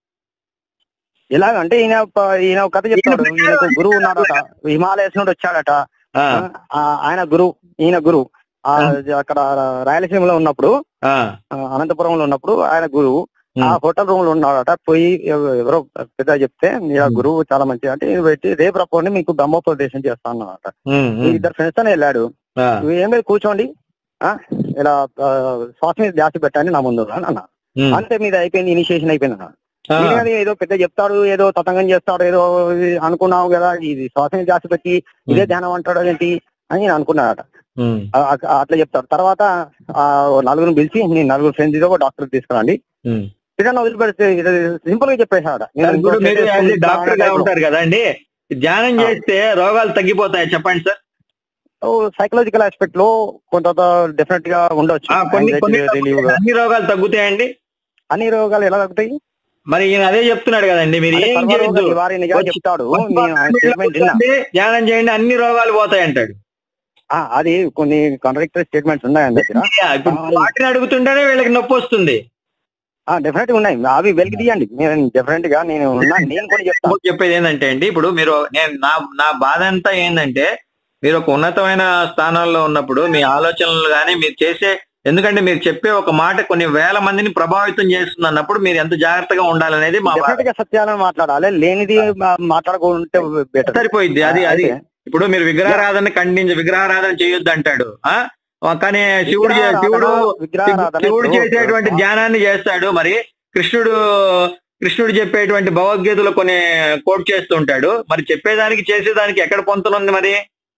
ఎలాగంటే ఈయన ప- ఈయన ఒక కథ చెప్తాడు ఈయన ఈయనకు గురువు ఉన్నాడట హిమాలయస్ నుండి వచ్చాడట ఆ, ఆ, ఆయన గురువు ఈయన గురువు ఆ, అక్కడ రాయలసీమలో ఉన్నప్పుడు ఆ, ఆ, అనంతపురంలో ఉన్నప్పుడు ఆయన గురువు ఉమ్, ఆ హోటల్ రూమ్ లో ఉన్నాడట పోయి ఎవ- ఎవరో పెద్ద చెప్తే మీ ఆ Hmm. గురువు చాలా మంచి అంటే ఈయన పెట్టి రేపు రప్పండి మీకు బ్రహ్మోపదేశం చేస్తా అన్నమాట ఉమ్, ఈ ఉమ్, ఇద్దరు ఫ్రెండ్స్ అని వెళ్ళాడు ఆ, నువ్వు ఏం లేదు కూర్చోండి ఆ ఇలా ఆ, శ్వాస మీద ధ్యాస పెట్టండి నా ముందు అని అన్న ఉమ్, అంతే మీద అయిపోయింది ఇనిషియేషన్ అయిపోయింది అన్న ఆ, ఈయన అది ఏదో పెద్ద చెప్తాడు ఏదో తతంగం చేస్తాడు ఏదో ఇది అనుకున్నావు కదా ఇది శ్వాస మీద ధ్యాస పెట్టి ఇదే ధ్యానం అంటాడు ఏంటి అని నేను అనుకున్నాడట ఉమ్, ఆ- ఆ- అట్లా చెప్తాడు తర్వాత ఆ ఓ నలుగురిని పిలిచి నేను నలుగురు ఫ్రెండ్స్ ఇదో ఒక డాక్టర్ తీసుకురండి ఉమ్. రిటర్న్ వదిలిపెడితే సింపుల్ గా చెప్పేశాడ సార్, ఇప్పుడు మీరు యాజ్ ఏ డాక్టర్ గా ఉంటారు కదా అండి ధ్యానం చేస్తే రోగాలు తగ్గిపోతాయి చెప్పండి సార్ సైకలాజికల్ ఆస్పెక్ట్ లో కొంత డెఫినెట్ గా ఉండొచ్చు ఆ, కొన్ని Anxiety కొన్ని relief గా. అన్ని రోగాలు తగ్గుతాయండి అన్ని రోగాలు ఎలా తగ్గుతాయి మరి ఈయన అదే చెప్తున్నాడు కదండి మీరు అంటే ఏం సర్వరోగ చేయొద్దు నివారణగా వచ్చి- చెప్తాడు వచ్చి నేను ఆయన స్టేట్మెంట్ విన్నా కూర్చోండి, ధ్యానం చేయండి అన్ని రోగాలు పోతాయి అంటాడు ఆ, అది కొన్ని కాంట్రాక్టర్ స్టేట్మెంట్స్ ఉన్నాయి ఆయన దగ్గర ఇప్పుడు వాటిని అడుగుతుంటేనే వీళ్ళకి నొప్పి వస్తుంది డెఫినెట్ ఉన్నాయి అవి వెలికి తీయండి నేను డెఫినెట్ గా నేను ఉన్నా నేను కూడా చెప్తాను ఇంకోటి చెప్పేది ఏంటంటే అండి ఇప్పుడు మీరు నేను నా నా బాధ అంతా ఏంటంటే మీరు ఒక ఉన్నతమైన స్థానాల్లో ఉన్నప్పుడు మీ ఆలోచనలు కానీ మీరు చేసే ఎందుకంటే మీరు చెప్పే ఒక మాట కొన్ని వేల మందిని ప్రభావితం చేస్తుంది అన్నప్పుడు మీరు ఎంత జాగ్రత్తగా ఉండాలనేది మా బాధ. డెఫినెట్ గా సత్యాలను మాట్లాడాలి లేనిది మా- మాట్లాడకుంటే బెటర్ సరిపోయింది అది అది ఇప్పుడు మీరు విగ్రహారాధన ఖండించి విగ్రహారాధన చేయొద్దు అంటాడు ఆ కానీ శివుడు చే- శివుడు శివుడు చేసేటువంటి ధ్యానాన్ని చేస్తాడు మరి కృష్ణుడు కృష్ణుడు చెప్పేటువంటి భగవద్గీతలో కొన్ని కోట్ చేస్తుంటాడు మరి చెప్పేదానికి చేసేదానికి ఎక్కడ పొందుతుంది మరి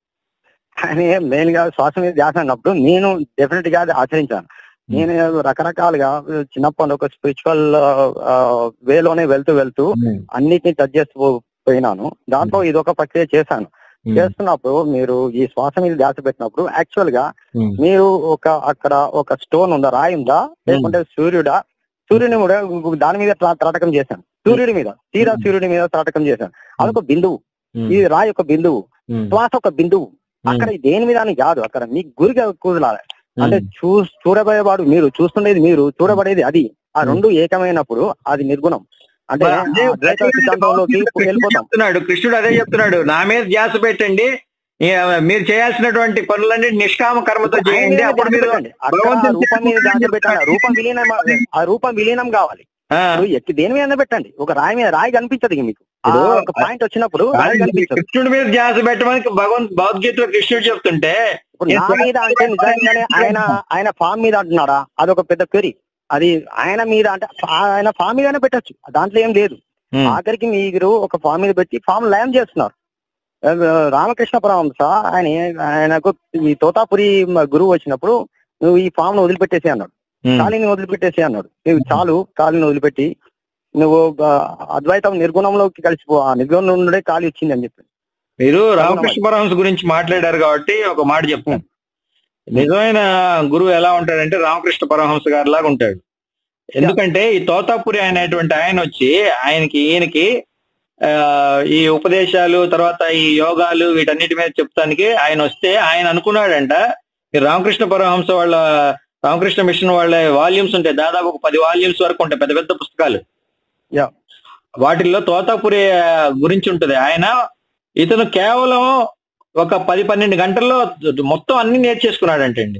కానీ మెయిన్ గా శ్వాస మీద ధ్యాస అన్నప్పుడు నేను డెఫినెట్ గా అది ఆచరించాను నేను రకరకాలుగా చిన్నప్పటి ఒక స్పిరిచువల్ వేలోనే వెళ్తూ వెళ్తూ అన్నిటిని టచ్ చేస్తూ పోయినాను దాంట్లో ఇది ఒక ప్రక్రియ చేశాను చేస్తున్నప్పుడు మీరు ఈ శ్వాస మీద ధ్యాస పెట్టినప్పుడు యాక్చువల్ గా మీరు ఒక అక్కడ ఒక స్టోన్ ఉందా రాయి ఉందా లేకుంటే సూర్యుడా సూర్యుని కూడా దాని మీద త్రా- త్రాటకం చేశాను సూర్యుడి మీద తీరా సూర్యుడి మీద త్రాటకం చేశాను అదొక బిందువు ఈ రాయి ఒక బిందువు శ్వాస ఒక బిందువు అక్కడ దేని మీద అని కాదు అక్కడ మీ గురిగా కుదలాలి అంటే చూ చూడబోయేవాడు మీరు చూస్తుండేది మీరు చూడబడేది అది ఆ రెండు ఏకమైనప్పుడు అది నిర్గుణం అంటే మరి అదే ఆ ద్వైత సిద్ధాంతంలోకి కృష్ణుడు వెళ్ళిపోతాం చెప్తున్నాడు కృష్ణుడు అదే చెప్తున్నాడు నా మీద ధ్యాస పెట్టండి ఈ, మీరు చేయాల్సినటువంటి పనులన్నీ నిష్కామ కర్మతో ఆయన చేయండి మీద అప్పుడు ధ్యాస మీరు పెట్టండి. అక్కడ ఆ భగవంతుని రూపం మీద ధ్యాస చేరుకుంటారు. పెట్టండి ఆ రూపం విలీనం ఆ రూపం విలీనం కావాలి ఆ, ఇప్పుడు ఎక్కి దేని మీద పెట్టండి ఒక రాయి మీద రాయి కనిపించదు ఇక మీకు ఆ ఇప్పుడు ఒక పాయింట్ వచ్చినప్పుడు రాయి కనిపించదు కృష్ణుడి మీద ధ్యాస పెట్టమని భగవంత్ భగవద్గీతలో కృష్ణుడు చెప్తుంటే ఇప్పుడు నా మీద అంటే నిజంగానే ఆయన ఆయన ఫామ్ మీద అంటున్నాడా అదొక పెద్ద క్వరీ అది ఆయన మీద అంటే ఆయన ఫామ్ మీదనే పెట్టచ్చు దాంట్లో ఏం లేదు ఉమ్, ఆఖరికి మీరు ఒక ఫామ్ మీద పెట్టి ఫామ్ లయం చేస్తున్నారు ఆ, రామకృష్ణ పరమహంస ఆయన ఆయనకు ఈ తోతాపురి మ- గురువు వచ్చినప్పుడు నువ్వు ఈ ఫామ్ ను వదిలిపెట్టేసి అన్నాడు ఉమ్, కాళీని వదిలిపెట్టేసి అన్నాడు నువ్వు చాలు కాళీని వదిలిపెట్టి నువ్వు ఆ, అద్వైతం నిర్గుణంలోకి కలిసిపో ఆ నిర్గుణం నుండే కాళీ వచ్చింది అని చెప్పి మీరు రామకృష్ణ పరమహంస గురించి మాట్లాడారు కాబట్టి ఒక మాట చెప్తాను నిజమైన గురువు ఎలా ఉంటాడంటే రామకృష్ణ పరమహంస గారి లాగా ఉంటాడు ఎందుకంటే ఈ తోతాపురి అనేటువంటి ఆయన వచ్చి ఆయనకి ఈయనకి ఆ, ఈ ఉపదేశాలు తర్వాత ఈ యోగాలు వీటన్నిటి మీద చెప్తానికి ఆయన వస్తే ఆయన అనుకున్నాడంట ఈ రామకృష్ణ పరమహంస వాళ్ళ రామకృష్ణ మిషన్ వాళ్ళ వాల్యూమ్స్ ఉంటాయి దాదాపు ఒక పది వాల్యూమ్స్ వరకు ఉంటాయి పెద్ద పెద్ద పుస్తకాలు Yeah. వాటిల్లో తోతాపురి ఆ, గురించి ఉంటుంది ఆయన ఇతను కేవలం ఒక పది పన్నెండు గంటల్లో మొత్తం అన్ని నేర్చేసుకున్నాడంటండి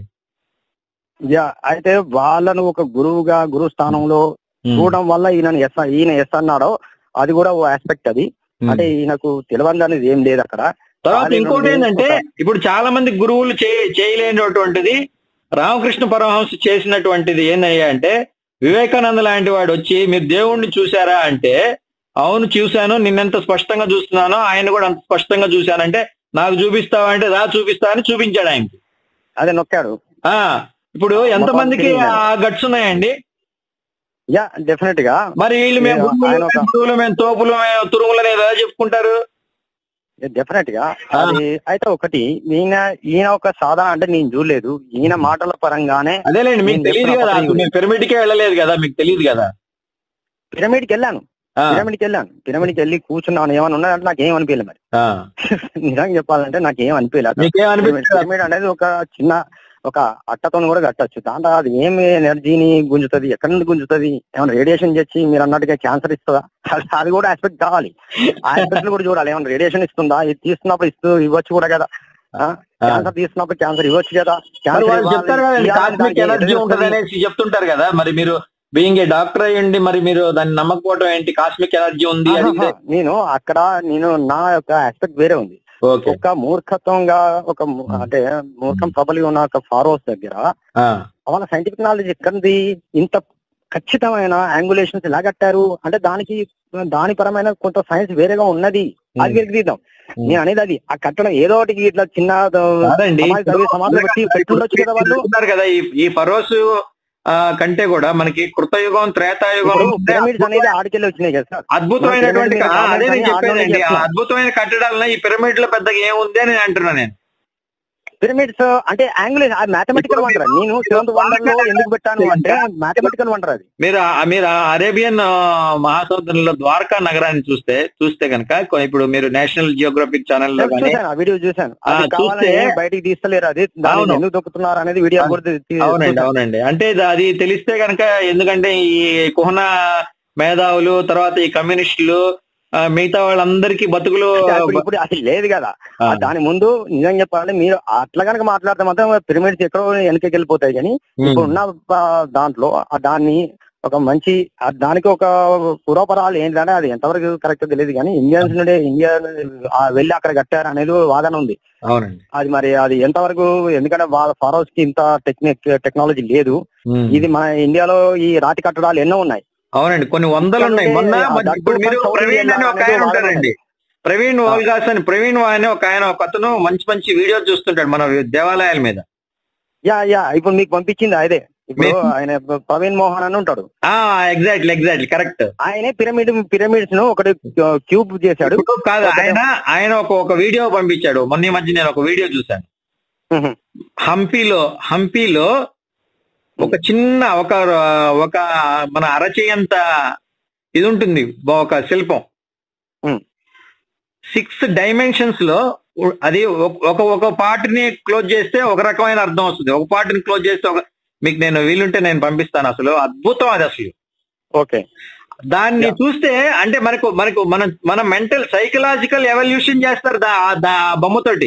యా అయితే వాళ్ళను ఒక గురువుగా గురు స్థానంలో చూడడం వల్ల ఈయన ఎస్ ఈయన ఎస్ అన్నాడో అది కూడా ఓ ఆస్పెక్ట్ అది అంటే ఈయనకు తెలియదు అనేది ఏం లేదు అక్కడ తర్వాత ఖాళీ ఇంకోటి నుండి ఏంటంటే ఒక- ఇప్పుడు చాలా మంది గురువులు చే- చేయలేనటువంటిది రామకృష్ణ పరమహంస చేసినటువంటిది ఏందయ్యా అంటే వివేకానంద లాంటి వాడు వచ్చి మీరు దేవుణ్ణి చూసారా అంటే అవును చూశాను నిన్నెంత స్పష్టంగా చూస్తున్నానో ఆయన కూడా అంత స్పష్టంగా చూశానంటే నాకు చూపిస్తావా అంటే రా చూపిస్తా అని చూపించాడు ఆయనకి అదే నొక్కాడు ఆ ఇప్పుడు ఎంతమందికి తెలియదు. ఆ గట్స్ ఉన్నాయండి యా డెఫినెట్ గా మరి వీళ్ళు మేము ఆయన గురువులు, ఒక- మేము గురువులు, మేము తోపులు మేము తురుములు అనేది ఎలా చెప్పుకుంటారు డెఫినెట్ గా ఆ. అది అయితే ఒకటి ఈయన ఈయన ఒక సాధారణ అంటే నేను చూడలేదు ఈయన మాటల పరంగానే అదేలేండి మీకు నేను తెలియదు చెప్తున్నా కదా పక్కన మీరు పిరమిడ్ కే వెళ్ళలేదు కదా మీకు తెలియదు కదా పిరమిడ్ కి వెళ్ళాను ఆ, పిరమిడ్ కి వెళ్ళాను పిరమిడ్ కి వెళ్ళి కూర్చున్నాను ఏమైనా ఉన్నదంటే నాకు ఏం అనిపించలేదు మరి ఆ. నిజంగా చెప్పాలంటే నాకు ఏం అనిపించలేదు మీకేం అనిపిస్తుంది పిరమిడ్ అనేది ఒక చిన్న ఒక అట్టతో కూడా కట్టొచ్చు దాంట్లో అది ఏమి ఎనర్జీని గుంజుతుంది ఎక్కడి నుండి గుంజుతుంది ఏమైనా రేడియేషన్ చేసి మీరు అన్నట్టుగా క్యాన్సర్ ఇస్తుందా అది- అది కూడా ఆస్పెక్ట్ కావాలి ఆ ఆస్పెక్ట్ కూడా చూడాలి ఏమైనా రేడియేషన్ ఇస్తుందా ఇది తీస్తున్నప్పుడు ఇస్తూ ఇవ్వచ్చు కూడా కదా ఆ. క్యాన్సర్ తీస్తున్నప్పుడు క్యాన్సర్ ఇవ్వచ్చు కదా మరి క్యాన్సర్ వాళ్ళు ఇవ్వాలి, చెప్తారు కదండి ఇవ్వాలని కాస్మిక్ దానికి ఎనర్జీ ఎదురు ఉంటది వస్తుంది. అనేసి చెప్తుంటారు కదా మరి మీరు బీయింగ్ ఏ డాక్టర్ అయ్యండి మరి మీరు దాన్ని నమ్మకపోవడం ఏంటి కాస్మిక్ ఎనర్జీ ఉంది ఆహాహా, నేను అక్కడ నేను నా యొక్క ఆస్పెక్ట్ వేరే ఉంది ఓకే ఒక మూర్ఖత్వంగా ఒక ము- అంటే మూర్ఖం ప్రబలి ఉన్న ఒక ఫారోస్ దగ్గర వాళ్ళ సైంటిఫిక్ నాలెడ్జ్ ఎక్కడిది ఇంత ఖచ్చితమైన యాంగులేషన్స్ ఎలా కట్టారు అంటే దానికి దాని పరమైన కొంత సైన్స్ వేరేగా ఉన్నది అది వెలికి తీద్దాం నేను అనేది అది ఆ కట్టడం ఏదో ఒకటి ఇట్లా చిన్న కాదండి సమాధి తవ్వి సమాధిలో పెట్టి పెట్టుండొచ్చు కదా వాళ్ళు చెప్తున్నారు కదా ఈ ఈ ఫరోస్ ఆ, కంటే కూడా మనకి కృతయుగం త్రేతాయుగం ఇప్పుడు పిరమిడ్స్ అనేది ఆడికెళ్ళి వచ్చినాయి కదా సార్ అద్భుతమైనటువంటి పిరమిడ్ ఆ, అదే నేను మీద చెప్పానండి ఆ చెప్తున్నా. అద్భుతమైన కట్టడాలను ఈ పిరమిడ్ లో పెద్దగా ఏముంది అని నేను అంటున్నా నేను పిరమిడ్స్ అంటే యాంగులేషన్ అది మ్యాథమెటికల్ వండర్ నేను సెవెంత్ వండర్ లో ఎందుకు పెట్టాను అంటే మ్యాథమెటికల్ వండర్ అది మీరు ఆ- మీరు ఆ అరేబియన్ ఆ, మహాసముద్రంలో ద్వారకా నగరాన్ని చూస్తే చూస్తే కనుక ఇప్పుడు మీరు నేషనల్ జియోగ్రఫిక్ ఛానల్ లో కానీ చూసాను ఆ వీడియో చూసాను ఆ, అది కావాలని చూస్తే- బయటికి తీస్తలేరు అది దాన్ని అవును. ఎందుకు దొక్కుతున్నారు అనేది వీడియో కూడా తీ- తీ- అవునండి చూసాను. అవునండి అంటే ఇది- అది తెలిస్తే కనుక ఎందుకంటే ఈ కుహన మేధావులు తర్వాత ఈ కమ్యూనిస్టులు ఆ, మిగతా వాళ్ళందరికీ బతుకులు అంటే ఇప్పుడు ఇప్పుడు అది లేదు కదా ఆ, ఆ దాని ముందు నిజంగా చెప్పాలంటే మీరు అట్లా కనుక మాట్లాడితే మాత్రం పిరమిడ్స్ ఎక్కడో వెనకకి వెళ్ళిపోతాయి కానీ ఇప్పుడు ఉన్న ఆ, దాంట్లో ఆ దాన్ని ఒక మంచి ఆ దానికి ఒక పూర్వపరాలు ఏంటంటే అది ఎంతవరకు కరెక్ట్ తెలియదు కానీ ఇండియన్స్ నుండి ఇండియా ఆ వెళ్ళి అక్కడ కట్టారు అనేది వాదన ఉంది అవునండి అది మరి అది ఎంతవరకు ఎందుకంటే వాళ్ళ ఫారోస్ కి ఇంత టెక్నిక్ టెక్నాలజీ లేదు ఉమ్. ఇది మన ఇండియాలో ఈ రాతి కట్టడాలు ఎన్నో ఉన్నాయి అవునండి కొన్ని వందలు ఉన్నాయి మొన్న ఆ, మరి దట్టు ఇప్పుడు మీరు సౌదీ ప్రవీణ్ అని ఒక ఆయన అనేది ఉంటారండి ప్రవీణ్ వాల్గాస్ అని ప్రవీణ్ అని ఒక ఆయన ఒక అతను మంచి మంచి వీడియో చూస్తుంటాడు మన దేవాలయాల మీద యా యా ఇప్పుడు మీకు పంపించింది అదే ఇప్పుడు మీ- ఆయన ప్రవీణ్ మోహన్ అని ఉంటాడు ఆ ఎగ్జాక్ట్లీ ఎగ్జాక్ట్లీ కరెక్ట్ ఆయనే పిరమిడ్ పిరమిడ్స్ ను ఒకటి క్యూబ్ చేశాడు ఇప్పుడు కాదు ఆయన ఆయన ఒక ఒక వీడియో పంపించాడు మొన్న ఈ మధ్య నేను ఒక వీడియో చూశాను మ్మ్. హంపీలో హంపీలో ఒక చిన్న ఒక ఒక మన అరచేయంత ఇది ఉంటుంది ఒక శిల్పం Hmm. సిక్స్ డైమెన్షన్స్ లో ఉ- అది ఒక- ఒక ఒక పార్ట్ ని క్లోజ్ చేస్తే ఒక రకమైన అర్థం వస్తుంది ఒక పార్ట్ ని క్లోజ్ చేస్తే ఒక మీకు నేను వీలుంటే నేను పంపిస్తాను అసలు అద్భుతం అది అసలు ఓకే దాన్ని Yeah. చూస్తే అంటే మనకు మనకు మన మన మెంటల్ సైకలాజికల్ ఎవల్యూషన్ చేస్తారు దా దా ఆ బొమ్మతోటి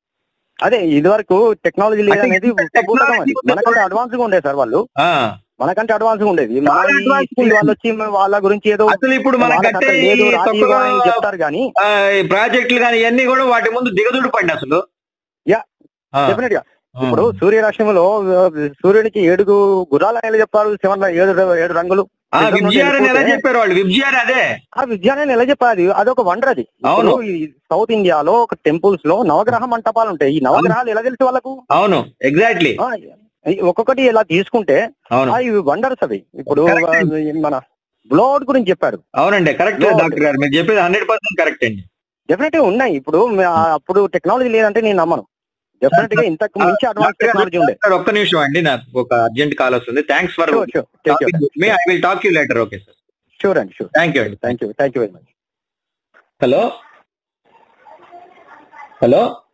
అదే ఇది వరకు టెక్నాలజీ అంటే లేదనేది technology అది మనకంటే అడ్వాన్స్ గా ఉండేది సార్ వాళ్ళు ఆ మనకంటే అడ్వాన్స్ గా ఉండేది మన చాలా ఈ advance history వాళ్ళు వచ్చి వాళ్ళ గురించి ఏదో అసలు ఇప్పుడు మన వాళ్ళకి కట్టే అక్కడ ఈ లేదు రాజీ కొత్తగా, అని చెప్తారు కానీ ఆ, ఈ ప్రాజెక్టులు కానీ ఇవన్నీ కూడా వాటి ముందు దిగదుడు పడి అసలు Yeah. ఆ, డెఫినెట్ గా ఆ. ఇప్పుడు సూర్యరశ్మిలో ఆ, సూర్యునికి ఏడుగు గుర్రాలు ఎలా చెప్పారు సెవెన్ ఏడు ఏడు రంగులు ఆ, నిజం నుండి విబ్జిఆర్ అని ఎలా వెళ్ళిపోతే- చెప్పారు వాళ్ళు విబ్జిఆర్ అదే ఆ విద్యాన్ని ఎలా చెప్పాలి అదొక వండర్ అది అవును. ఇప్పుడు ఈ సౌత్ ఇండియాలో ఒక టెంపుల్స్ లో నవగ్రహ మంటపాలు ఉంటాయి ఈ నవగ్రహాలు ఎలా తెలుసు వాళ్ళకు అవును ఎగ్జాక్ట్లీ ఆ, ఈ ఒక్కొక్కటి ఇలా తీసుకుంటే అవును ఆ, ఇవి వండర్స్ అవి ఇప్పుడు Correct. ఆ, మన బ్లోడ్ గురించి చెప్పారు అవునండి కరెక్ట్ No. డాక్టర్ గారు మీరు చెప్పేది హండ్రెడ్ పర్సెంట్ కరెక్ట్ అండి డెఫినెట్ గా ఉన్నాయి ఇప్పుడు మే- ఆ, అప్పుడు టెక్నాలజీ లేదంటే నేను నమ్మను డెఫినెట్ గా ఇంతకు మించి అడ్వాన్స్ టెక్నాలజీ ఉండే సార్ ఒక్క నిమిషం అండి నాకు ఒక అర్జెంట్ కాల్ వస్తుంది thanks for sure sure take me I will talk you later okay sir sure అండి షూర్ థ్యాంక్ యూ అండి thank you thank you very much hello hello